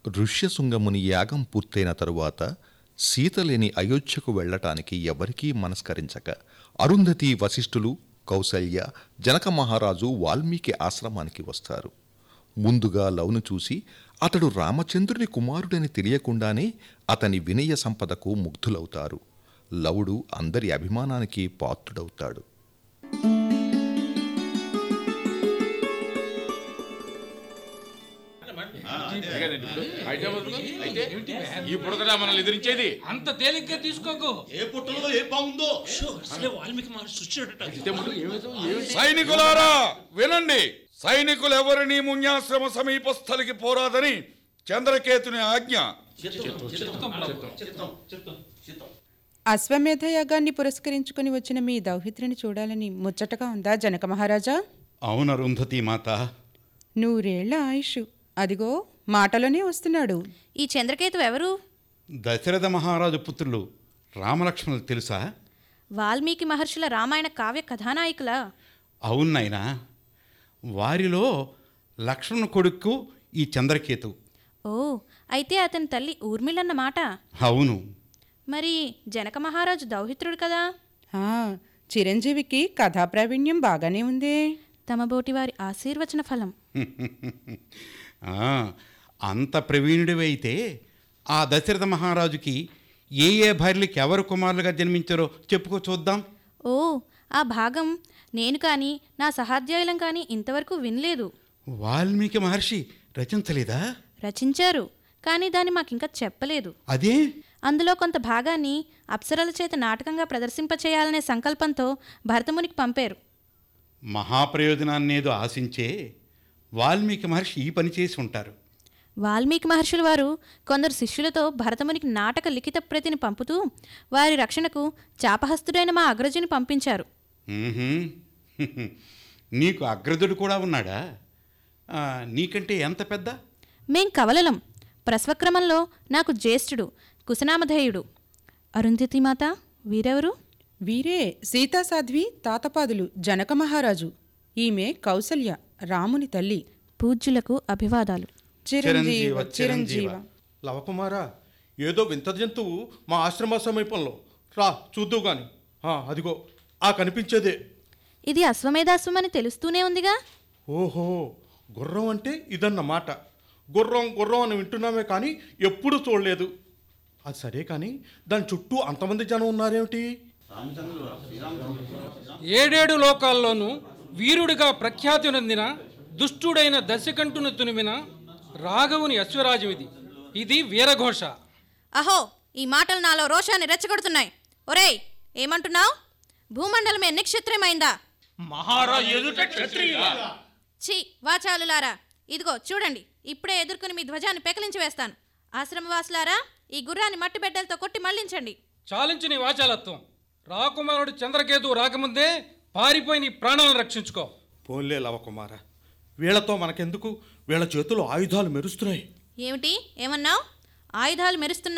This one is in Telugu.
ఋష్యశృంగముని యాగం పూర్తయిన తరువాత సీత లేని అయోధ్యకు వెళ్ళటానికి ఎవరికీ మనస్కరించక అరుంధతి వశిష్ఠులు కౌసల్య జనక మహారాజు వాల్మీకి ఆశ్రమానికి వస్తారు ముందుగా లవును చూసి అతడు రామచంద్రుని కుమారుడని తెలియకుండానే అతని వినయ సంపదకు ముగ్ధులవుతారు లవుడు అందరి అభిమానానికి పాత్రుడవుతాడు ఇప్పుడు కదా మనల్ని ఎదిరించేది అంత తేలిగ్గా తీసుకోకు ఏ పుట్టలో ఏ బాగుందో అసలే వాల్మీకి మహర్షి వచ్చాడట సైనికులారా వినండి సైనికులు ఎవరిని మున్యాశ్రమ సమీపస్థలికి పోరాదని చంద్రకేతుని ఆజ్ఞ అశ్వమేధ యాగాన్ని పురస్కరించుకుని వచ్చిన మీ దౌహిత్రిని చూడాలని ముచ్చటగా ఉందా జనక మహారాజా అవును అరుంధతి మాత నూరేళ్ల ఆయుష్ అదిగో మాటలోనే వస్తున్నాడు ఈ చంద్రకేతు ఎవరు దశరథ మహారాజు పుత్రులు రామలక్ష్మణులు తెలుసా వాల్మీకి మహర్షుల రామాయణ కావ్య కథానాయకులా అవునైనా వారిలో లక్ష్మణ కొడుకు ఈ చంద్రకేతు ఓ అయితే అతని తల్లి ఊర్మిళన్నమాట అవును మరి జనక మహారాజు దౌహిత్రుడు కదా ఆ, చిరంజీవికి కథా ప్రావీణ్యం బాగానే ఉందే తమ బోటివారి ఆశీర్వచన ఫలం ఆ, అంత ప్రవీణుడివైతే ఆ దశరథ మహారాజుకి ఏ ఏ భార్యలకి ఎవరు కుమారులుగా జన్మించారో చెప్పుకో చూద్దాం ఓ ఆ భాగం నేను కానీ నా సహాధ్యాయులం కానీ ఇంతవరకు వినలేదు వాల్మీకి మహర్షి రచించలేదా రచించారు కానీ దాన్ని మాకింకా చెప్పలేదు అదే అందులో కొంత భాగాన్ని అప్సరల చేత నాటకంగా ప్రదర్శింపచేయాలనే సంకల్పంతో భరతమునికి పంపారు మహాప్రయోజనాన్నేదో ఆశించే వాల్మీకి మహర్షి ఈ పని చేసి ఉంటారు వాల్మీకి మహర్షుల వారు కొందరు శిష్యులతో భరతమునికి నాటక లిఖిత ప్రతిని పంపుతూ వారి రక్షణకు చాపహస్తుడైన మా అగ్రజుని పంపించారు మ్మ్హ్మ్. నీకు అగ్రదుడు కూడా ఉన్నాడా ఆ, నీకంటే ఎంత పెద్ద మేం కవలలం ప్రస్వక్రమంలో నాకు జ్యేష్ఠుడు కుశనామధేయుడు అరుంధతి మాత వీరెవరు వీరే సీతాసాధ్వి తాతపాదులు జనక మహారాజు ఈమె కౌసల్య రాముని తల్లి పూజ్యులకు అభివాదాలు చిరంజీవ చిరంజీవ లవకుమారా ఏదో వింత జంతువు మా ఆశ్రమ సమీపంలో రా చూద్దు గాని ఆ, అదిగో ఆ కనిపించేదే ఇది అశ్వమేధాశ్వం అని తెలుస్తూనే ఉందిగా ఓహో గుర్రం అంటే ఇదన్నమాట గుర్రం గుర్రం అని వింటున్నామే కానీ ఎప్పుడు చూడలేదు అది సరే కానీ దాని చుట్టూ అంతమంది జనం ఉన్నారేమిటి ఏడేడు లోకాల్లోనూ వీరుడిగా ప్రఖ్యాతి నొందిన దుష్టుడైన దశకంఠును తునిమిన రాఘవుని అశ్వరాజం ఇది ఇది వీరఘోష అహో ఈ మాటలు నాలో రోషాన్ని రెచ్చగొడుతున్నాయి ఒరేయ్ ఏమంటున్నావు భూమండలమే నిక్షత్రమైందా మహారాజు ఎదుట క్షత్రియ ఛీ వాచాలులారా ఇదిగో చూడండి ఇప్పుడే ఎదుర్కొని మీ ధ్వజాన్ని పెకలించి వేస్తాను ఆశ్రమవాసులారా ఈ గుర్రాన్ని మట్టి బిడ్డలతో కొట్టి మళ్లించండి చాలించు నీ వాచాలత్వం రాకుమారుడు చంద్రకేతు రాకముందే పారిపోయి నీ ప్రాణాలను రక్షించుకో పోన్లే లవకుమారా వీళ్ళతో మనకెందుకు వీళ్ళ చేతులు ఆయుధాలు మెరుస్తున్నాయి ఏమిటి ఏమన్నావు ఆయుధాలు మెరుస్తున్నా